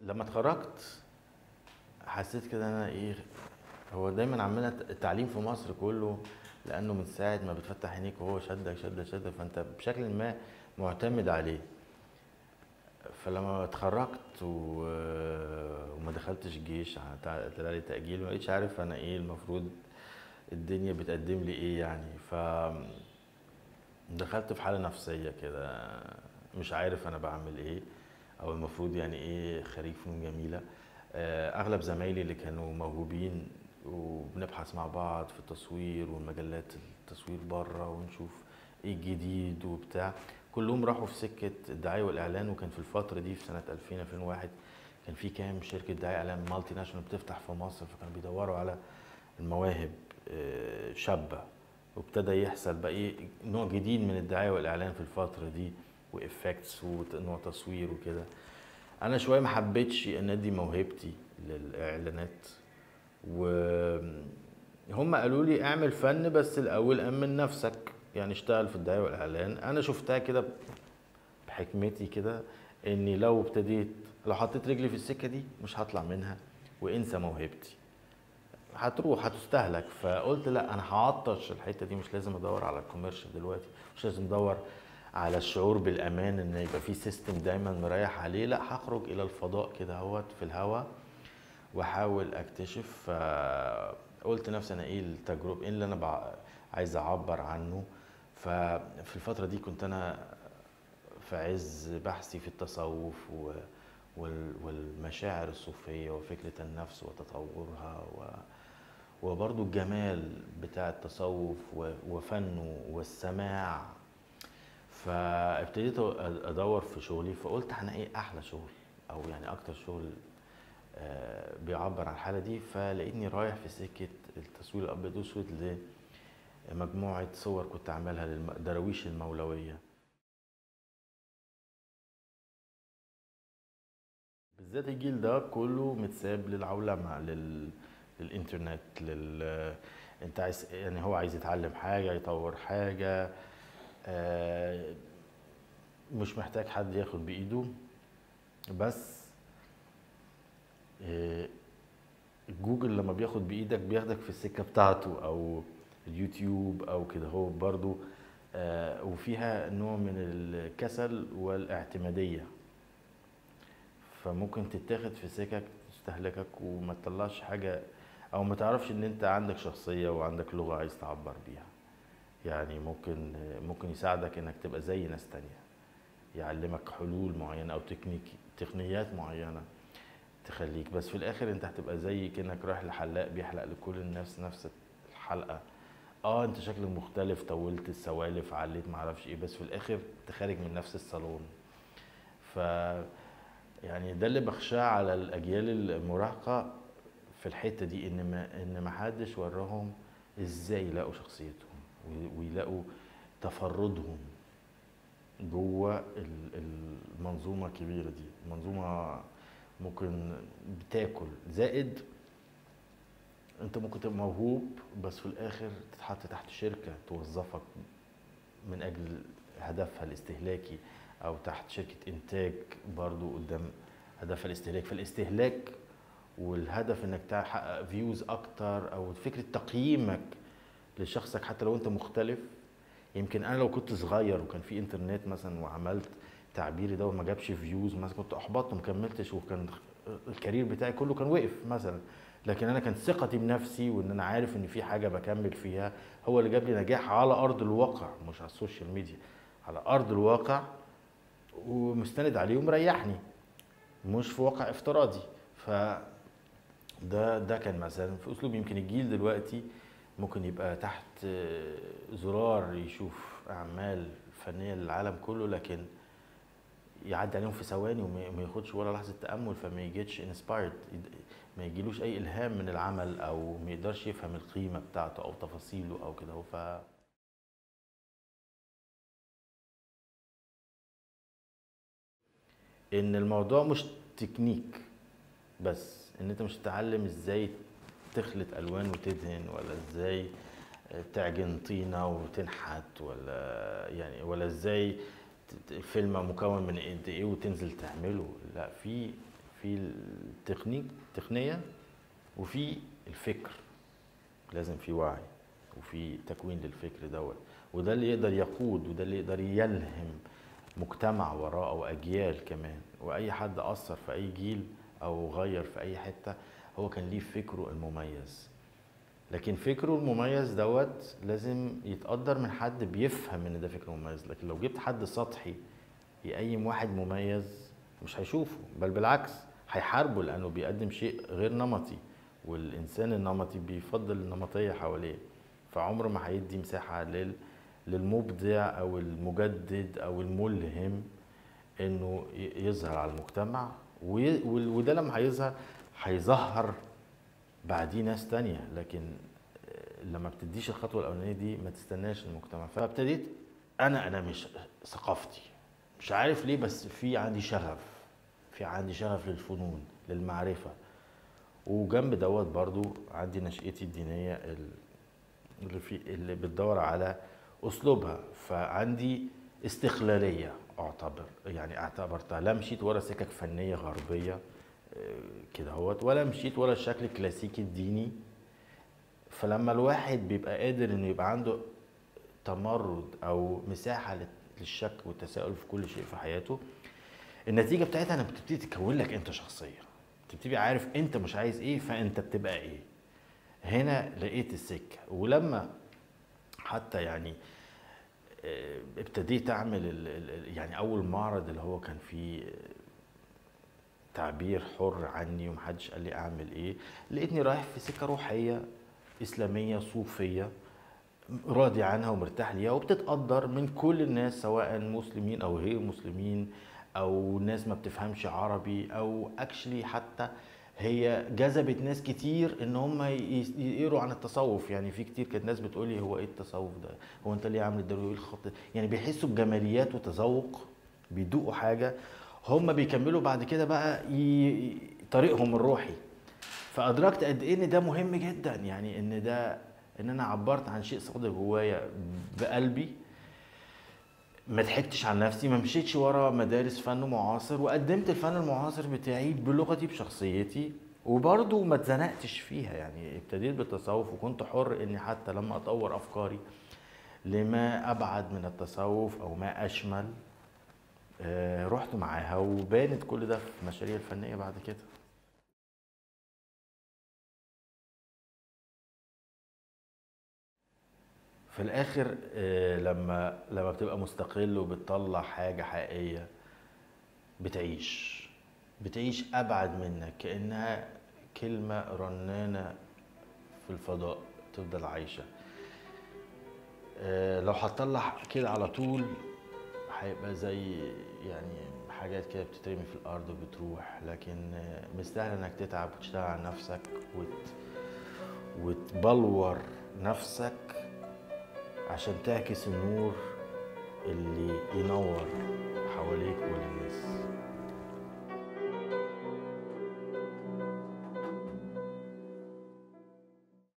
لما اتخرجت حسيت كده انا ايه هو دايما عمال التعليم في مصر كله لانه من ساعه ما بتفتح عينيك وهو شدك شدك شدك فانت بشكل ما معتمد عليه فلما اتخرجت و... وما دخلتش الجيش طلع لي تاجيل ما بقتش عارف انا ايه المفروض الدنيا بتقدم لي ايه يعني ف دخلت في حاله نفسيه كده مش عارف انا بعمل ايه او المفروض يعني ايه خريج فنون جميله آه، اغلب زمايلي اللي كانوا موهوبين وبنبحث مع بعض في التصوير والمجلات التصوير بره ونشوف ايه الجديد وبتاع كلهم راحوا في سكه الدعايه والاعلان وكان في الفتره دي في سنه 2000 2001 كان في كام شركه دعايه اعلان مالتي ناشونال بتفتح في مصر فكانوا بيدوروا على المواهب آه، شابه وابتدى يحصل بقى ايه نوع جديد من الدعايه والاعلان في الفتره دي وافكتس ونوع تصوير وكده انا شويه ما حبيتش ان ادي موهبتي للاعلانات وهم قالوا لي اعمل فن بس الاول امن نفسك يعني اشتغل في الدعايه والاعلان انا شفتها كده بحكمتي كده اني لو ابتديت لو حطيت رجلي في السكه دي مش هطلع منها وانسى موهبتي هتروح هتستهلك فقلت لا انا هعطش الحته دي مش لازم ادور على الكوميرشال دلوقتي مش لازم ادور على الشعور بالامان ان يبقى في سيستم دايما مريح عليه لا هخرج الى الفضاء كده اهوت في الهواء واحاول اكتشف فقلت نفسي انا ايه التجربه ايه اللي انا بع... عايز اعبر عنه ففي الفتره دي كنت انا في عز بحثي في التصوف و... وال... والمشاعر الصوفيه وفكره النفس وتطورها و... وبرضو الجمال بتاع التصوف و... وفنه والسماع فابتديت ادور في شغلي فقلت انا ايه احلى شغل او يعني اكتر شغل آه، بيعبر عن الحاله دي فلقيتني رايح في سكه التصوير الابيض واسود لمجموعه صور كنت عاملها للدراويش المولويه بالذات الجيل ده كله متساب للعولمه لل... للانترنت لل انت عايز يعني هو عايز يتعلم حاجه يطور حاجه آه، مش محتاج حد ياخد بايده بس آه، جوجل لما بياخد بايدك بياخدك في السكه بتاعته او اليوتيوب او كده هو برضو آه، وفيها نوع من الكسل والاعتماديه فممكن تتاخد في سكك تستهلكك وما تطلعش حاجه او ما تعرفش ان انت عندك شخصيه وعندك لغه عايز تعبر بيها يعني ممكن ممكن يساعدك انك تبقى زي ناس تانية يعلمك حلول معينه او تكنيك تقنيات معينه تخليك بس في الاخر انت هتبقى زي كانك رايح لحلاق بيحلق لكل الناس نفس الحلقه اه انت شكلك مختلف طولت السوالف عليت معرفش ايه بس في الاخر انت خارج من نفس الصالون ف يعني ده اللي بخشاه على الاجيال المراهقه في الحته دي ان ما ان ما حدش وراهم ازاي يلاقوا شخصيتهم ويلاقوا تفردهم جوه المنظومه الكبيره دي المنظومه ممكن بتاكل زائد انت ممكن تبقى موهوب بس في الاخر تتحط تحت شركه توظفك من اجل هدفها الاستهلاكي او تحت شركه انتاج برضو قدام هدفها الاستهلاك فالاستهلاك والهدف انك تحقق فيوز اكتر او فكره تقييمك لشخصك حتى لو انت مختلف يمكن انا لو كنت صغير وكان في انترنت مثلا وعملت تعبيري ده وما جابش فيوز مثلا كنت احبطت وما كملتش وكان الكارير بتاعي كله كان وقف مثلا لكن انا كانت ثقتي بنفسي وان انا عارف ان في حاجه بكمل فيها هو اللي جاب لي نجاح على ارض الواقع مش على السوشيال ميديا على ارض الواقع ومستند عليه ومريحني مش في واقع افتراضي ف ده ده كان مثلا في اسلوب يمكن الجيل دلوقتي ممكن يبقى تحت زرار يشوف اعمال فنيه للعالم كله لكن يعدي عليهم في ثواني وما ياخدش ولا لحظه تامل فما يجيتش انسبايرد ما يجيلوش اي الهام من العمل او ما يقدرش يفهم القيمه بتاعته او تفاصيله او كده ف ان الموضوع مش تكنيك بس ان انت مش تتعلم ازاي تخلط الوان وتدهن ولا ازاي تعجن طينه وتنحت ولا يعني ولا ازاي فيلم مكون من قد ايه وتنزل تعمله لا في في التقنيك التقنيه وفي الفكر لازم في وعي وفي تكوين للفكر دوت وده اللي يقدر يقود وده اللي يقدر يلهم مجتمع وراه او اجيال كمان واي حد اثر في اي جيل او غير في اي حته هو كان ليه فكره المميز لكن فكره المميز دوت لازم يتقدر من حد بيفهم ان ده فكر مميز لكن لو جبت حد سطحي يقيم واحد مميز مش هيشوفه بل بالعكس هيحاربه لانه بيقدم شيء غير نمطي والانسان النمطي بيفضل النمطيه حواليه فعمره ما هيدي مساحه لل للمبدع او المجدد او الملهم انه ي- يظهر على المجتمع وي- وال- وده لما هيظهر هيظهر بعديه ناس تانية لكن آه، لما بتديش الخطوه الاولانيه دي ما تستناش المجتمع فابتديت انا انا مش ثقافتي مش عارف ليه بس في عندي شغف في عندي شغف للفنون للمعرفه وجنب دوت برضو عندي نشأتي الدينيه ال- اللي في اللي بتدور على اسلوبها فعندي استقلاليه اعتبر يعني اعتبرتها لا مشيت ورا سكك فنيه غربيه آه، كده هوت ولا مشيت ورا الشكل الكلاسيكي الديني فلما الواحد بيبقى قادر انه يبقى عنده تمرد او مساحه لل- للشك والتساؤل في كل شيء في حياته النتيجه بتاعتها انك بتبتدي تكون لك انت شخصيه بتبتدي عارف انت مش عايز ايه فانت بتبقى ايه هنا لقيت السكه ولما حتى يعني آه، ابتديت اعمل ال- ال- ال- يعني اول معرض اللي هو كان فيه آه، تعبير حر عني ومحدش قال لي اعمل ايه لقيتني رايح في سكه روحيه اسلاميه صوفيه راضي عنها ومرتاح ليها وبتتقدر من كل الناس سواء مسلمين او غير مسلمين او ناس ما بتفهمش عربي او اكشلي حتى هي جذبت ناس كتير ان هم ي- يقروا عن التصوف يعني في كتير كانت ناس بتقول لي هو ايه التصوف ده هو انت ليه عامل الدروي الخط يعني بيحسوا بجماليات وتذوق بيدوقوا حاجه هم بيكملوا بعد كده بقى ي... طريقهم الروحي فادركت قد ايه ان ده مهم جدا يعني ان ده ان انا عبرت عن شيء صادق جوايا بقلبي ما ضحكتش على نفسي ما مشيتش ورا مدارس فن معاصر وقدمت الفن المعاصر بتاعي بلغتي بشخصيتي وبرضه ما اتزنقتش فيها يعني ابتديت بالتصوف وكنت حر اني حتى لما اطور افكاري لما ابعد من التصوف او ما اشمل آه، رحت معاها وبانت كل ده في المشاريع الفنيه بعد كده في الاخر آه، لما لما بتبقى مستقل وبتطلع حاجه حقيقيه بتعيش بتعيش ابعد منك كانها كلمه رنانه في الفضاء تفضل عايشه آه، لو هتطلع كده على طول هيبقى زي يعني حاجات كده بتترمي في الارض وبتروح لكن آه، مستاهل انك تتعب وتشتغل على نفسك وت... وتبلور نفسك عشان تعكس النور اللي ينور حواليك وللناس